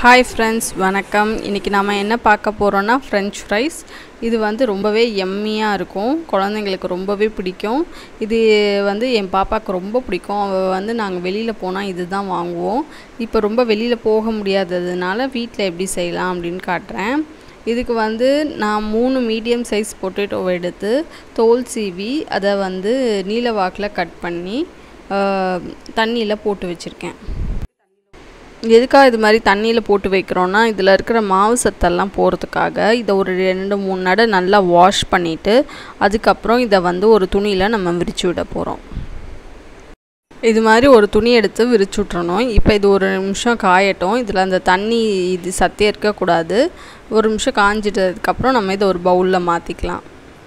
hi friends வணக்கம் இன்றைக்கி நம்ம என்ன பார்க்க போகிறோன்னா ஃப்ரெஞ்ச் ஃப்ரைஸ் இது வந்து ரொம்பவே எம்மியாக இருக்கும் குழந்தைங்களுக்கு ரொம்பவே பிடிக்கும் இது வந்து என் பாப்பாவுக்கு ரொம்ப பிடிக்கும் அவள் வந்து நாங்கள் வெளியில் போனால் இது தான் வாங்குவோம் இப்போ ரொம்ப வெளியில் போக முடியாததுனால வீட்டில் எப்படி செய்யலாம் அப்படின்னு காட்டுறேன் இதுக்கு வந்து நான் மூணு மீடியம் சைஸ் பொட்டேட்டோவை எடுத்து தோல் சீவி அதை வந்து நீல வாக்கில் கட் பண்ணி தண்ணியில் போட்டு வச்சுருக்கேன் எதுக்காக இது மாதிரி தண்ணியில் போட்டு வைக்கிறோன்னா இதில் இருக்கிற மாவு சத்தெல்லாம் போகிறதுக்காக இதை ஒரு ரெண்டு மூணு நடை நல்லா வாஷ் பண்ணிவிட்டு அதுக்கப்புறம் இதை வந்து ஒரு துணியில் நம்ம விரித்து விட போகிறோம் இது மாதிரி ஒரு துணி எடுத்து விரிச்சு விட்றணும் இப்போ இது ஒரு நிமிஷம் காயட்டும் இதில் அந்த தண்ணி இது சத்தே இருக்கக்கூடாது ஒரு நிமிஷம் காஞ்சிட்டதுக்கப்புறம் நம்ம இதை ஒரு பவுலில் மாற்றிக்கலாம்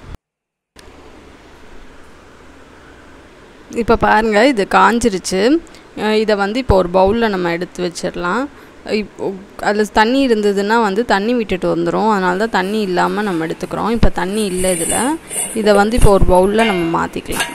இப்போ பாருங்கள் இது காஞ்சிருச்சு இதை வந்து இப்போ ஒரு பவுலில் நம்ம எடுத்து வச்சிடலாம் இப்போ அதில் தண்ணி இருந்ததுன்னா வந்து தண்ணி விட்டுட்டு வந்துடும் அதனால தான் தண்ணி இல்லாமல் நம்ம எடுத்துக்கிறோம் இப்போ தண்ணி இல்லை இதில் இதை வந்து இப்போ ஒரு பவுலில் நம்ம மாற்றிக்கலாம்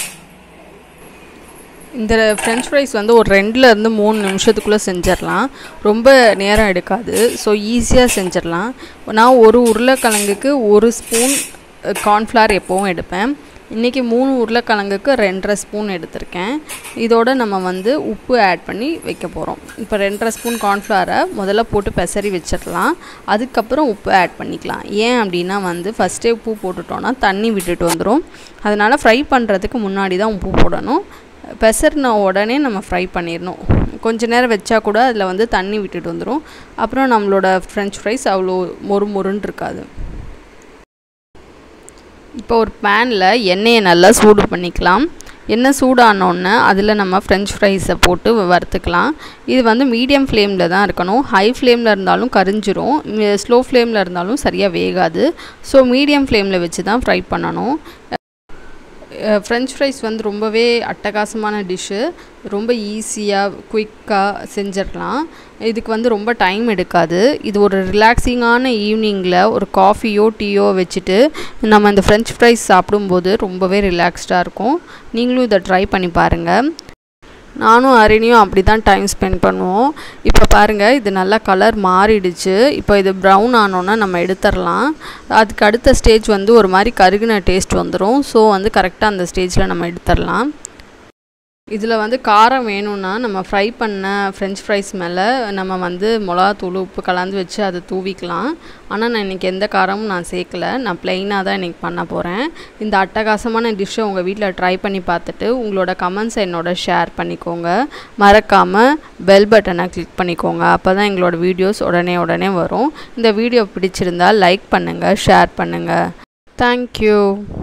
இந்த ஃப்ரெஞ்ச் ஃப்ரைஸ் வந்து ஒரு ரெண்டுலேருந்து மூணு நிமிஷத்துக்குள்ளே செஞ்சிடலாம் ரொம்ப நேரம் எடுக்காது ஸோ ஈஸியாக செஞ்சிடலாம் நான் ஒரு உருளைக்கிழங்குக்கு ஒரு ஸ்பூன் கார்ன்ஃப்ளவர் எப்போவும் எடுப்பேன் இன்றைக்கி மூணு உருளைக்கிழங்குக்கு ரெண்டரை ஸ்பூன் எடுத்திருக்கேன் இதோடு நம்ம வந்து உப்பு ஆட் பண்ணி வைக்க போகிறோம் இப்போ ரெண்டரை ஸ்பூன் கார்ன்ஃப்ளவரை முதல்ல போட்டு பெசரி வச்சிடலாம் அதுக்கப்புறம் உப்பு ஆட் பண்ணிக்கலாம் ஏன் அப்படின்னா வந்து ஃபஸ்ட்டே உப்பு போட்டுட்டோன்னா தண்ணி விட்டுட்டு வந்துடும் அதனால் ஃப்ரை பண்ணுறதுக்கு முன்னாடி தான் உப்பு போடணும் பெசர்ன உடனே நம்ம ஃப்ரை பண்ணிடணும் கொஞ்ச நேரம் வச்சா கூட அதில் வந்து தண்ணி விட்டுட்டு வந்துடும் அப்புறம் நம்மளோட ஃப்ரெஞ்ச் ஃப்ரைஸ் அவ்வளோ மொறு மொறுன்னு இருக்காது இப்போ ஒரு பேனில் எண்ணெயை நல்லா சூடு பண்ணிக்கலாம் எண்ணெய் சூடானோடனே அதில் நம்ம ஃப்ரெஞ்ச் ஃப்ரைஸை போட்டு வறுத்துக்கலாம் இது வந்து மீடியம் ஃப்ளேமில் தான் இருக்கணும் ஹை ஃப்ளேமில் இருந்தாலும் கரிஞ்சிரும் ஸ்லோ ஃப்ளேமில் இருந்தாலும் சரியாக வேகாது ஸோ மீடியம் ஃப்ளேமில் வச்சு தான் ஃப்ரை பண்ணணும் ஃப்ரெஞ்ச் ஃப்ரைஸ் வந்து ரொம்பவே அட்டகாசமான டிஷ்ஷு ரொம்ப ஈஸியாக குயிக்காக செஞ்சிடலாம் இதுக்கு வந்து ரொம்ப டைம் எடுக்காது இது ஒரு ரிலாக்ஸிங்கான ஈவினிங்கில் ஒரு காஃபியோ டீயோ வச்சுட்டு நம்ம இந்த ஃப்ரெஞ்ச் ஃப்ரைஸ் சாப்பிடும்போது ரொம்பவே ரிலாக்ஸ்டாக இருக்கும் நீங்களும் இதை ட்ரை பண்ணி பாருங்கள் நானும் அரிணியும் அப்படி தான் டைம் ஸ்பெண்ட் பண்ணுவோம் இப்போ பாருங்கள் இது நல்லா கலர் மாறிடுச்சு இப்போ இது ப்ரௌன் ஆனோன்னா நம்ம எடுத்துடலாம் அதுக்கு அடுத்த ஸ்டேஜ் வந்து ஒரு மாதிரி கருகின டேஸ்ட் வந்துடும் ஸோ வந்து கரெக்டாக அந்த ஸ்டேஜில் நம்ம எடுத்துடலாம் இதில் வந்து காரம் வேணும்னா நம்ம ஃப்ரை பண்ண ஃப்ரெஞ்ச் ஃப்ரைஸ் மேலே நம்ம வந்து மிளகாத்தூள் உப்பு கலந்து வச்சு அதை தூவிக்கலாம் ஆனால் நான் இன்றைக்கி எந்த காரமும் நான் சேர்க்கல நான் ப்ளெயினாக தான் இன்றைக்கி பண்ண போகிறேன் இந்த அட்டகாசமான டிஷ்ஷை உங்கள் வீட்டில் ட்ரை பண்ணி பார்த்துட்டு உங்களோட கமெண்ட்ஸை என்னோட ஷேர் பண்ணிக்கோங்க மறக்காமல் பெல் பட்டனை கிளிக் பண்ணிக்கோங்க அப்போ தான் எங்களோட வீடியோஸ் உடனே உடனே வரும் இந்த வீடியோ பிடிச்சிருந்தால் லைக் பண்ணுங்கள் ஷேர் பண்ணுங்கள் தேங்க்யூ